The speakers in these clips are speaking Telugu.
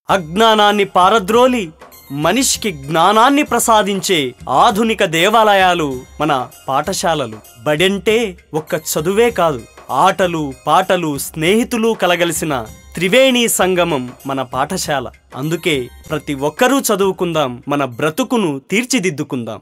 అజ్ఞానాన్ని పారద్రోలి మనిషికి జ్ఞానాన్ని ప్రసాదించే ఆధునిక దేవాలయాలు మన పాఠశాలలు బడంటే ఒక్క చదువే కాదు ఆటలు పాటలు స్నేహితులు కలగలిసిన త్రివేణి సంగమం మన పాఠశాల అందుకే ప్రతి ఒక్కరూ చదువుకుందాం మన బ్రతుకును తీర్చిదిద్దుకుందాం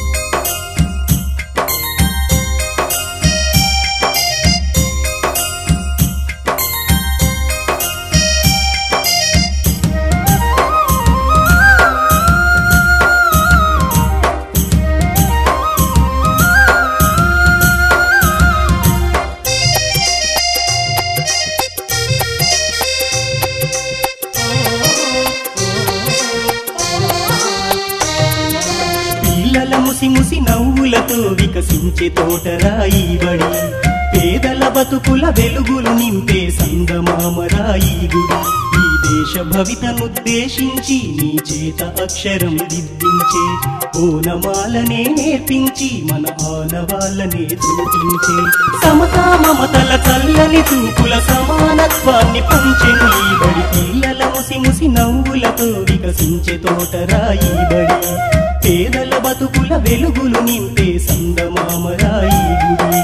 పిల్లల ముసి ముసి నవ్వులతో వికసించే తోటరాయి బడి పేదల బతుకుల వెలుగులు నింపే సంగమామరాయి గుడి ఈ దేశ భవితనుద్దేశించి నీ చేత అక్షరం దిద్దించే ఓనమాలనే నేర్పించి మన ఆనవాళ్ళనే చూపించే సమతా మమతల చల్లని చూపుల సమానత్వాన్ని పంచెను ఈ బడి పిల్లల ముసి ముసి నవ్వులతో వికసించే తోటరాయి బడి పేదల బతుకుల వెలుగులు నింపే సందమామరాయి గుడి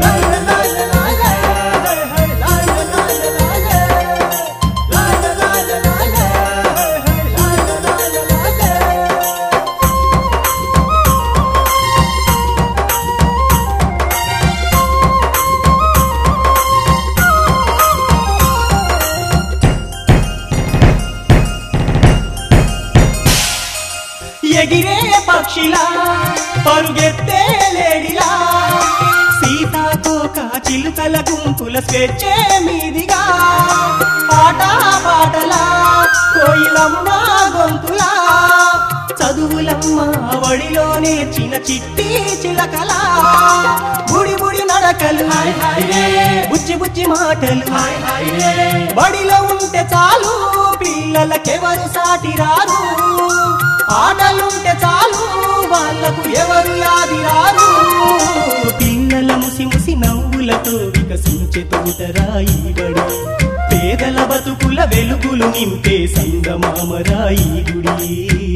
ఎగిరే పక్షిలా పరుగెత్తే లేడిలా సీతాకోక చిలుకల గుంపుల స్వేచ్ఛే మీదిగా పాట పాటలా కోయిలమ్మ గొంతులా చదువులమ్మ వడిలో నేర్చిన చిట్టి చిలకలా బుడి బుడి నడకలు బుచ్చి బుచ్చి మాటలు బడిలో ఉంటే చాలు పిల్లలకెవరు సాటి రారు ఆటలుంటే చాలు వాళ్ళకు ఎవరు యాది రారు పిల్లల ముసి ముసి నవ్వులతో వికసించే తోటరాయి బడి పేదల బతుకుల వెలుగులు నింపే సంగమామరాయి గుడి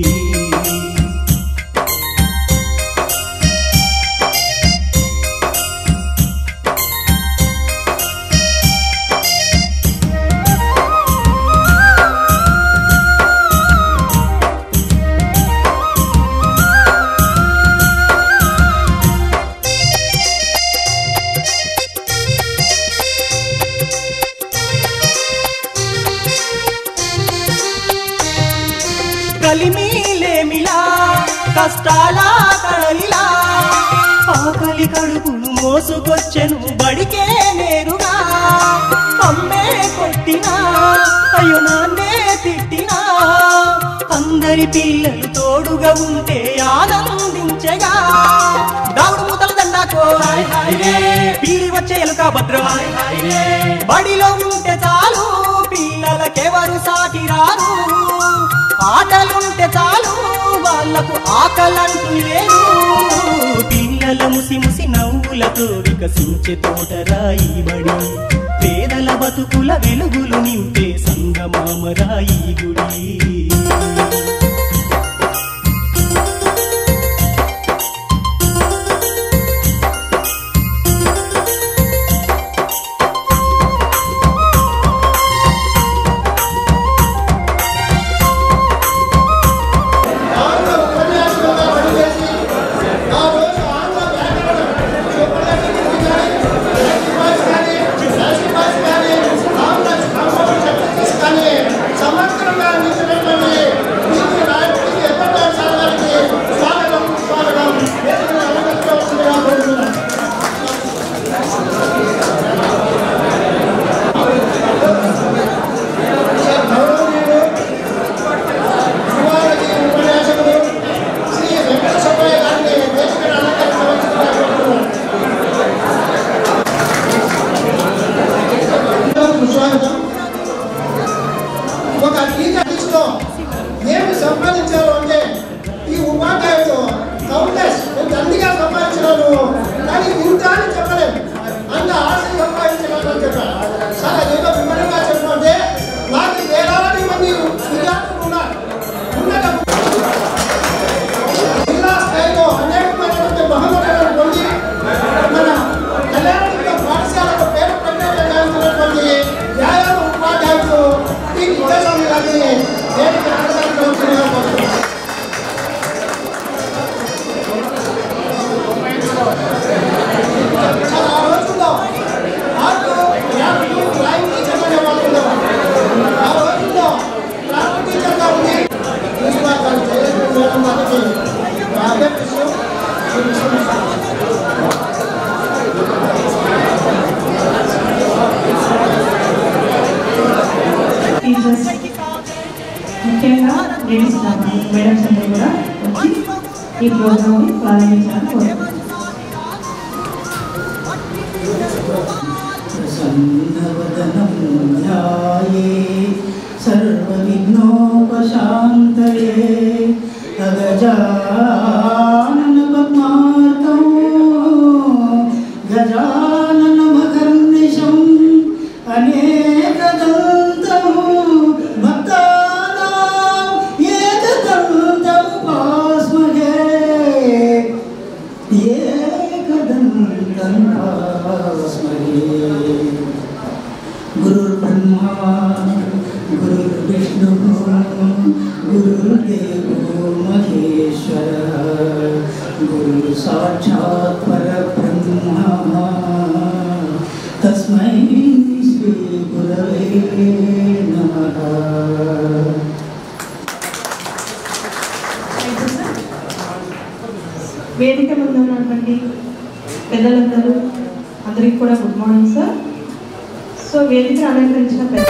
కలిమీలేమిలా కష్టాల కడలిలా ఆకలి కడుపును మోసుకొచ్చెను బడికే నేరుగా అమ్మే కొట్టినా అయ్యో నాన్నే తిట్టినా అందరి పిల్లలు తోడుగా ఉంటే ఆనందించగా దావుడు ముతల దండాకో పీడి వచ్చే ఎలుక భద్రం బడిలో ఉంటే చాలు పిల్లలకెవరు సాటి రారు ఆటలుంటే చాలు వాళ్ళకు ఆకలంటూ లేదు పిల్లల ముసి ముసి నవ్వులతో వికసించే తోటరాయి బడి పేదల బతుకుల వెలుగులు నింపే సంగమామరాయి గుడి కానీ సమగ్రంగా నిలిచినటువంటి నీతి నాయకుడికి ఎప్పటి సార్ గారికి స్వాగతం స్వాగతం వేదికను అలంకరించవలసిందిగా కోరుతున్నాను గౌరవనీయులు శివాజీ ఉపన్యాసకులు శ్రీ వెంకట సుబ్బయ్య గారిని వేదికను అలంకరించవలసిందిగా కోరుతున్నాను స్వాగతం ఒక టీచర్ లిస్ట్లో ఏమి సంపాదించారు అంటే ఈ ఉపాధ్యాయుడు కౌంటెస్ నేను దండిగా సంపాదించినాను కానీ ఇంత అని చెప్పలేదు అంత ఆశ సంపాదించినాను అని చెప్పారు సార్ అదేదో వివరంగా చెప్పమంటే నాకు వేలాది మంది విద్యార్థులు ముఖ్యంగా లేడీస్ మేడమ్స్ అందరూ కూడా వచ్చి ఈ ప్రోగ్రామ్ని ప్రారంభించాలని కోరుతున్నాను प्रसन्नवदनं ध्याये सर्वविघ्नोपशान्तये अगजाननपद्मार्कं गजाननमकर्निशम् अनेकदन्तं भक्तानां एकदन्तमुपास्महे गुरुर्ब्रह्मा गुरुर्विष्णुः गुरुर्देवो महेश्वरः गुरुः साक्षात् परब्रह्म तस्मै श्रीगुरवे नमः వేదిక ముందు ఉన్నటువంటి పెద్దలందరూ అందరికీ కూడా గుడ్ మార్నింగ్ సార్ సో వేదిక అలంకరించిన పెద్ద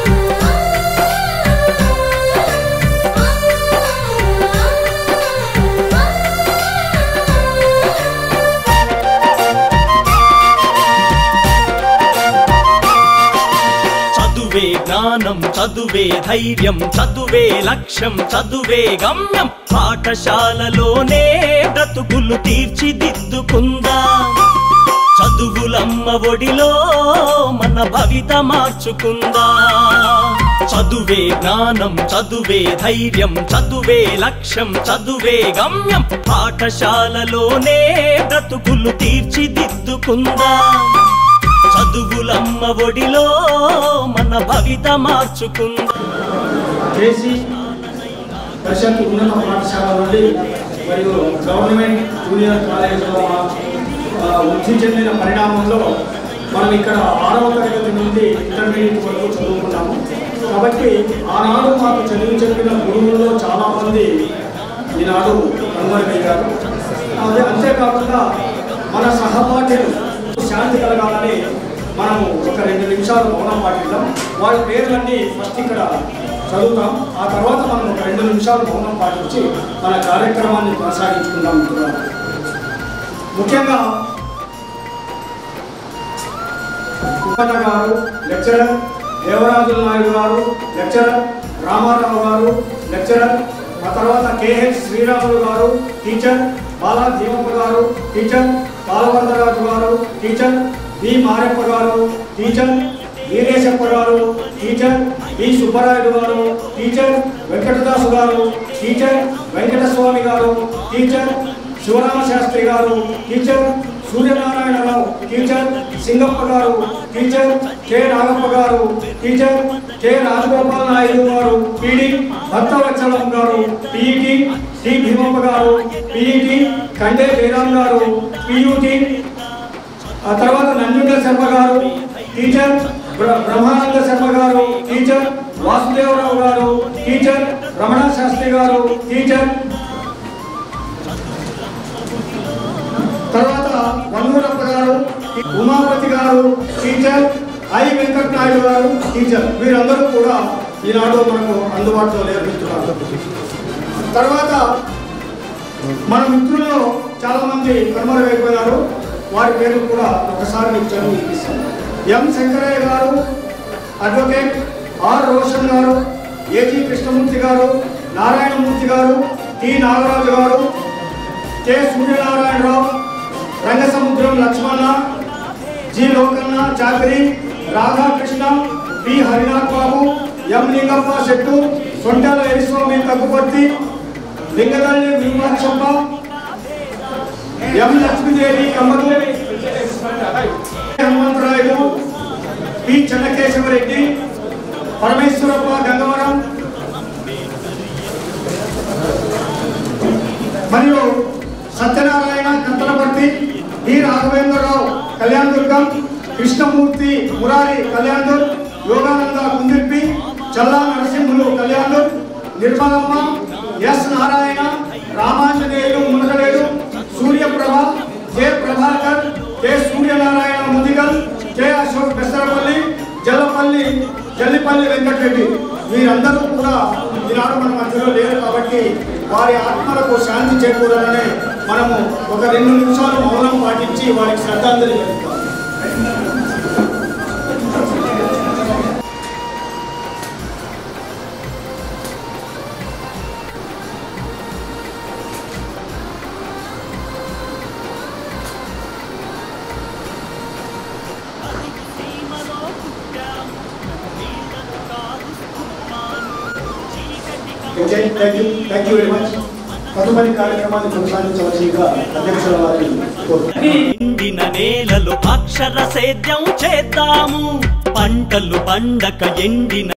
చదువే జ్ఞానం చదువే ధైర్యం చదువే లక్ష్యం చదువే గమ్యం పాఠశాలలోనే బ్రతుకులు తీర్చిదిద్దుకుందా చదువులమ్మ ఒడిలో మన భవిత మార్చుకుందా చదువే జ్ఞానం చదువే ధైర్యం చదువే లక్ష్యం చదువే గమ్యం పాఠశాలలోనే బ్రతుకులు తీర్చిదిద్దుకుందా చదువులమ్మ ఒడిలో మన భవిత మార్చుకుందా చేసి పరిషత్ ఉన్నత పాఠశాల నుండి మరియు గవర్నమెంట్ జూనియర్ కాలేజీలో ఆ, వృద్ధి చెందిన పరిణామంలో మనం ఇక్కడ ఆరవ తరగతి నుండి ఇంటర్మీడియట్ వరకు చదువుకున్నాము కాబట్టి ఆనాడు మాకు చదువు చెప్పిన గురువుల్లో చాలామంది ఈనాడు కనుమరుగయ్యారు అదే అంతేకాకుండా మన సహపాఠులు శాంతి కలగాలని మనము ఒక రెండు నిమిషాలు మౌనం పాటిద్దాం వాళ్ళ పేర్లన్నీ ఫస్ట్ ఇక్కడ చదువుతాం ఆ తర్వాత మనం ఒక రెండు నిమిషాలు మౌనం పాటించి మన కార్యక్రమాన్ని కొనసాగించుకుందాం మిత్రులారా. ముఖ్యంగా ఉపన్న గారు లెక్చరర్ దేవరాజుల నాయుడు గారు లెక్చరర్ రామారావు గారు లెక్చరర్ ఆ తర్వాత కేహెచ్ శ్రీరాములు గారు టీచర్ బాలా దీపప్ప గారు టీచర్ బాలవర్ధరాజు గారు టీచర్ బి మారెప్ప గారు టీచర్ వీరేశప్ప గారు టీచర్ బి సుబ్బరాయుడు గారు టీచర్ వెంకటదాసు గారు టీచర్ వెంకటస్వామి గారు టీచర్ శివరామ శాస్త్రి గారు టీచర్ సూర్యనారాయణరావు టీచర్ సింగప్ప గారు టీచర్ కె నాగప్ప గారు టీచర్ కె రాజగోపాల్ నాయుడు గారు పిడి భక్తవత్సలం గారు పిఈటి టి భీమప్ప గారు పిఈటి కండే జయరామ్ గారు పియూటి ఆ తర్వాత నంజుండ శర్మ గారు టీచర్ బ్ర- బ్రహ్మానంద శర్మ గారు టీచర్ వాసుదేవరావు గారు టీచర్ రమణ శాస్త్రి గారు టీచర్ తర్వాత వన్నూరప్ప గారు ఉమాపతి గారు టీచర్ ఐ వెంకట నాయుడు గారు టీచర్ వీరందరూ కూడా ఈనాడు మనకు అందుబాటులో నేర్పిస్తున్నారు తర్వాత మన మిత్రుల్లో చాలా మంది కనుమరుగైపోయారు వారి పేర్లు కూడా ఒకసారి మీకు చదువు వినిపిస్తాను ఎం శంకరయ్య గారు అడ్వకేట్ ఆర్ రోషన్ గారు ఏజీ కృష్ణమూర్తి గారు నారాయణమూర్తి గారు టి నాగరాజు గారు K Suryanarayana Rao Rangasamudram Lakshmana G Lokanna Chakari Radhakrishna P Harinath Babu M Lingappa Settu Sontala Eriswamy Thaggupurthi Lingadalli Vimarshappa M Lakshmidevi Kammadu Hanumantharayudu P Chennakesava Reddy Parameshwarappa Gangavaram మరియు Satyanarayana Kanthalaparthi D Raghavendra Rao Kalyan Durgam Krishnamurthy Murari Kalyan Yogananda Kundirpi Challa Narasimhulu Kalyan Nirmalamma S Narayana Ramanjaneyulu Munagaledu Suryaprabha K Prabhakar K Suryanarayana Mudigal K Ashok Besarapalli Jallapalli Jallipalli Venkata Reddy వీరందరూ కూడా ఈనాడు మన మధ్యలో లేరు కాబట్టి వారి ఆత్మలకు శాంతి చేకూరాలని మనము ఒక రెండు నిమిషాలు మౌనం పాటించి వారికి శ్రద్ధాంజలి చెప్తాం okay thank you thank you very much తదుపరి కార్యక్రమాన్ని కొనసాగించవలసిందిగా అధ్యక్షుల వారిని కోరుతున్నాను ఎండిన నేలలో అక్షర సేద్యం చేద్దాము పంటలు పండక ఎండిన